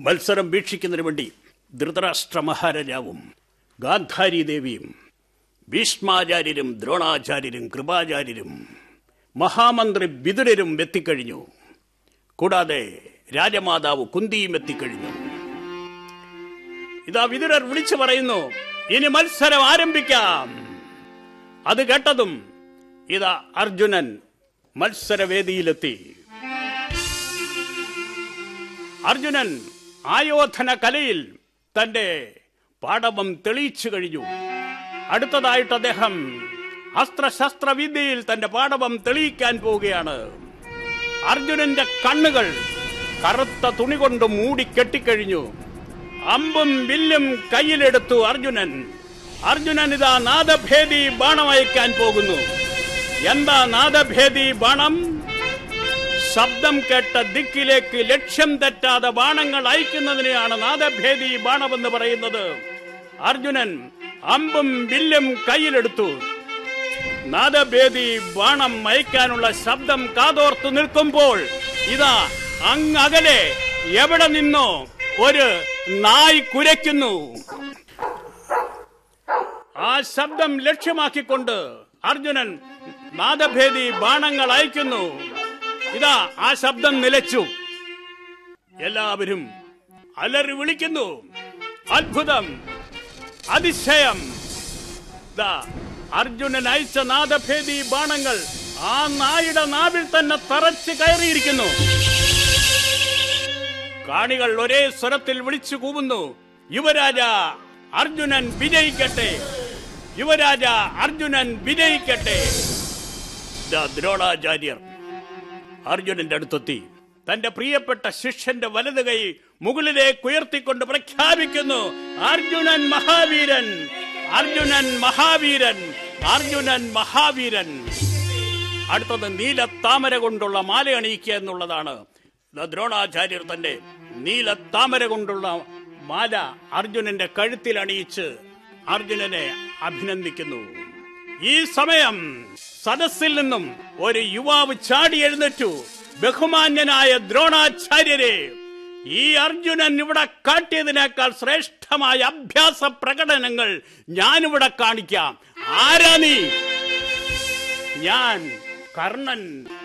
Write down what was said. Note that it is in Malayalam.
മത്സരം വീക്ഷിക്കുന്നതിന് വേണ്ടി ധൃതരാഷ്ട്ര മഹാരാജാവും ഗാന്ധാരി ദേവിയും ഭീഷ്മാചാര്യരും ദ്രോണാചാര്യരും കൃപാചാര്യരും മഹാമന്ത്രി വിതുരരും എത്തിക്കഴിഞ്ഞു കൂടാതെ രാജമാതാവ് കുന്തിയും എത്തിക്കഴിഞ്ഞു ഇതാ വിതുരർ വിളിച്ചു പറയുന്നു ഇനി മത്സരം ആരംഭിക്കാം അത് കേട്ടതും ഇതാ അർജുനൻ മത്സരവേദിയിലെത്തി അർജുനൻ ആയോധന കലയിൽ തന്റെ പാടവം തെളിയിച്ചു കഴിഞ്ഞു അടുത്തതായിട്ട് അദ്ദേഹം അസ്ത്രശസ്ത്ര വിദ്യയിൽ തന്റെ പാടവം തെളിയിക്കാൻ പോവുകയാണ് അർജുനന്റെ കണ്ണുകൾ കറുത്ത തുണി കൊണ്ട് മൂടി കെട്ടിക്കഴിഞ്ഞു അമ്പും വില്ലും കയ്യിലെടുത്തു അർജുനൻ അർജുനൻ ഇതാ നാദഭേദി ബാണം അയക്കാൻ പോകുന്നു എന്താ നാദഭേദി ബാണം ശബ്ദം കേട്ട ദിക്കിലേക്ക് ലക്ഷ്യം തെറ്റാതെ ബാണങ്ങൾ അയക്കുന്നതിനെയാണ് നാദഭേദി ബാണമെന്ന് പറയുന്നത് അർജുനൻ അമ്പും വില്ലും കയ്യിലെടുത്തു നാദഭേദി ബാണം അയക്കാനുള്ള ശബ്ദം കാതോർത്തു നിൽക്കുമ്പോൾ ഇതാ അങ്ങകലെ എവിടെ നിന്നോ ഒരു നായ് കുരയ്ക്കുന്നു ആ ശബ്ദം ലക്ഷ്യമാക്കിക്കൊണ്ട് അർജുനൻ നാദഭേദി ബാണങ്ങൾ അയക്കുന്നു ഇതാ ആ ശബ്ദം നിലച്ചു എല്ലാവരും അലറി വിളിക്കുന്നു അത്ഭുതം അതിശയം ദാ അർജുനൻ അയച്ച നാദഭേദി ബാണങ്ങൾ ആ നായുടെ നാവിൽ തന്നെ തറച്ച് കയറിയിരിക്കുന്നു കാണികൾ ഒരേ സ്വരത്തിൽ വിളിച്ചു കൂവുന്നു യുവരാജ അർജുനൻ വിജയിക്കട്ടെ യുവരാജ അർജുനൻ വിജയിക്കട്ടെ ദാ ദ്രോണാചാര്യർ അർജുനന്റെ അടുത്തെത്തി തന്റെ പ്രിയപ്പെട്ട ശിഷ്യന്റെ വലത് കൈ മുകളിലേക്ക് ഉയർത്തിക്കൊണ്ട് പ്രഖ്യാപിക്കുന്നു അർജുനൻ മഹാവീരൻ അർജുനൻ മഹാവീരൻ അർജുനൻ മഹാവീരൻ അടുത്തത് നീല താമര കൊണ്ടുള്ള മാല അണിയിക്കുക എന്നുള്ളതാണ് ദാ ദ്രോണാചാര്യർ തന്റെ നീല താമര കൊണ്ടുള്ള മാല അർജുനന്റെ കഴുത്തിൽ അണിയിച്ച് അർജുനനെ അഭിനന്ദിക്കുന്നു ഈ സമയം സദസ്സിൽ നിന്നും ഒരു യുവാവ് ചാടി എഴുന്നേറ്റു ബഹുമാന്യനായ ദ്രോണാചാര്യരെ ഈ അർജുനൻ ഇവിടെ കാട്ടിയതിനേക്കാൾ ശ്രേഷ്ഠമായ അഭ്യാസ പ്രകടനങ്ങൾ ഞാനിവിടെ കാണിക്കാം ആരാ നീ ഞാൻ കർണൻ